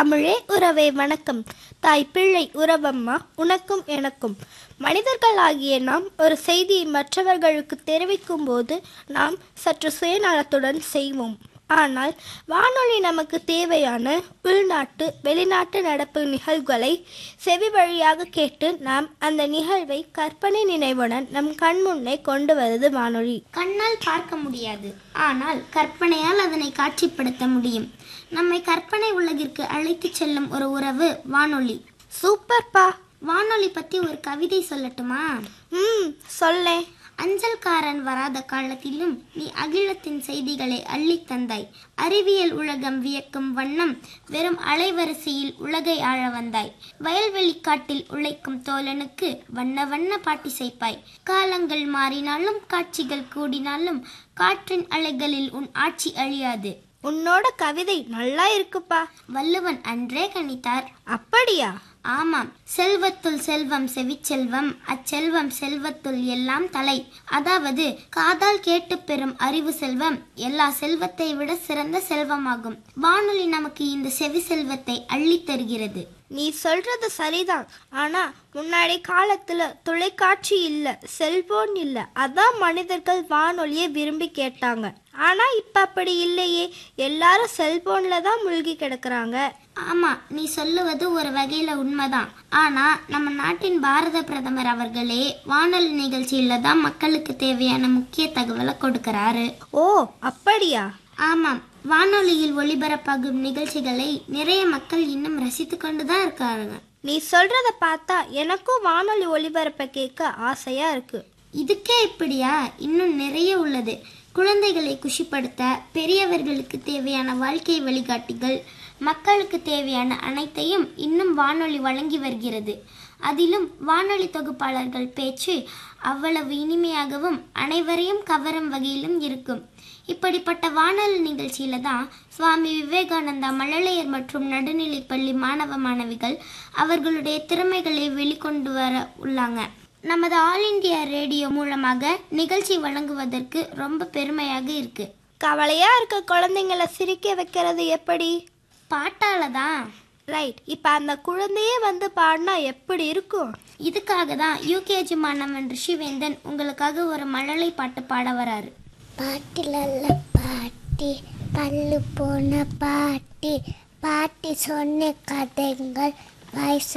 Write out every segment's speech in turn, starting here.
தமிழே உறவே வணக்கம் தாய் பிள்ளை உறவம்மா உனக்கும் எனக்கும் மனிதர்களாகிய நாம் ஒரு செய்தியை மற்றவர்களுக்கு தெரிவிக்கும் போது நாம் சற்று சுயநலத்துடன் செய்வோம் ஆனால் வானொலி நமக்கு தேவையான உள்நாட்டு வெளிநாட்டு நடப்பு நிகழ்வுகளை செவி வழியாக கேட்டு நாம் அந்த நிகழ்வை கற்பனை நினைவுடன் நம் கண்முன்னே கொண்டு வருது வானொலி கண்ணால் பார்க்க முடியாது ஆனால் கற்பனையால் அதனை காட்சிப்படுத்த முடியும் நம்மை கற்பனை உலகிற்கு அழைத்துச் செல்லும் ஒரு உறவு வானொலி சூப்பர்ப்பா வானொலி பத்தி ஒரு கவிதை சொல்லட்டுமா ம் சொல்லேன் அஞ்சல்காரன் வராத காலத்திலும் நீ அகிலத்தின் செய்திகளை அள்ளித் தந்தாய் அறிவியல் உலகம் வியக்கும் வண்ணம் வெறும் அலைவரிசையில் உலகை ஆழ வந்தாய் வயல்வெளி காட்டில் உழைக்கும் தோழனுக்கு வண்ண வண்ண பாட்டிசைப்பாய் காலங்கள் மாறினாலும் காட்சிகள் கூடினாலும் காற்றின் அலைகளில் உன் ஆட்சி அழியாது உன்னோட கவிதை நல்லா இருக்குப்பா வள்ளுவன் அன்றே கணித்தார் அப்படியா ஆமாம் செல்வத்துள் செல்வம் செவிச்செல்வம் அச்செல்வம் செல்வத்துள் எல்லாம் தலை அதாவது காதால் கேட்டு பெறும் அறிவு செல்வம் எல்லா செல்வத்தை விட சிறந்த செல்வமாகும் வானொலி நமக்கு இந்த செவி செல்வத்தை அள்ளித் தருகிறது நீ சொல்றது சரிதான் ஆனா முன்னாடி காலத்துல தொலைக்காட்சி இல்ல செல்போன் இல்ல அதான் மனிதர்கள் வானொலியை விரும்பி கேட்டாங்க ஆனா இப்ப அப்படி இல்லையே எல்லாரும் செல்போன்ல தான் மூழ்கி கிடக்குறாங்க ஆமா நீ சொல்லுவது ஒரு வகையில உண்மைதான் ஆனா நம்ம நாட்டின் பாரத பிரதமர் அவர்களே வானொலி நிகழ்ச்சியில தான் மக்களுக்கு தேவையான முக்கிய தகவலை கொடுக்கறாரு ஓ அப்படியா ஆமாம் வானொலியில் ஒளிபரப்பாகும் நிகழ்ச்சிகளை நிறைய மக்கள் இன்னும் ரசித்து கொண்டு தான் இருக்காருங்க நீ சொல்றத பார்த்தா எனக்கும் வானொலி ஒளிபரப்ப கேட்க ஆசையா இருக்கு இதுக்கே இப்படியா இன்னும் நிறைய உள்ளது குழந்தைகளை குஷிப்படுத்த பெரியவர்களுக்கு தேவையான வாழ்க்கை வழிகாட்டிகள் மக்களுக்கு தேவையான அனைத்தையும் இன்னும் வானொலி வழங்கி வருகிறது அதிலும் வானொலி தொகுப்பாளர்கள் பேச்சு அவ்வளவு இனிமையாகவும் அனைவரையும் கவரும் வகையிலும் இருக்கும் இப்படிப்பட்ட வானொலி நிகழ்ச்சியில தான் சுவாமி விவேகானந்தா மழலையர் மற்றும் நடுநிலைப்பள்ளி மாணவ மாணவிகள் அவர்களுடைய திறமைகளை வெளிக்கொண்டு வர உள்ளாங்க நமது ஆல் இந்தியா ரேடியோ மூலமாக நிகழ்ச்சி வழங்குவதற்கு ரொம்ப பெருமையாக இருக்கு கவலையா இருக்க குழந்தைங்களை சிரிக்க வைக்கிறது எப்படி பாட்டால தான் ரைட் இப்ப அந்த குழந்தையே வந்து பாடினா எப்படி இருக்கும் இதுக்காக தான் யூகேஜி மாணவன் ரிஷிவேந்தன் உங்களுக்காக ஒரு மழலை பாட்டு பாட வராரு பாட்டிலல்ல பாட்டி பல்லு போன பாட்டி பாட்டி சொன்ன கதைகள் வயச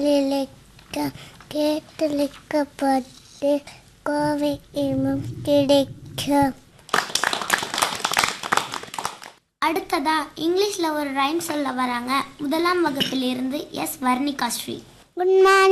போலிக்க கேட்டளிக்கப்பட்டு கோவை இமும் கிடைக்கும் அடுத்ததா இங்கிலீஷ்ல ஒரு ரைம் சொல்ல வராங்க முதலாம் வகுப்பிலிருந்து S Varnika Sri good morning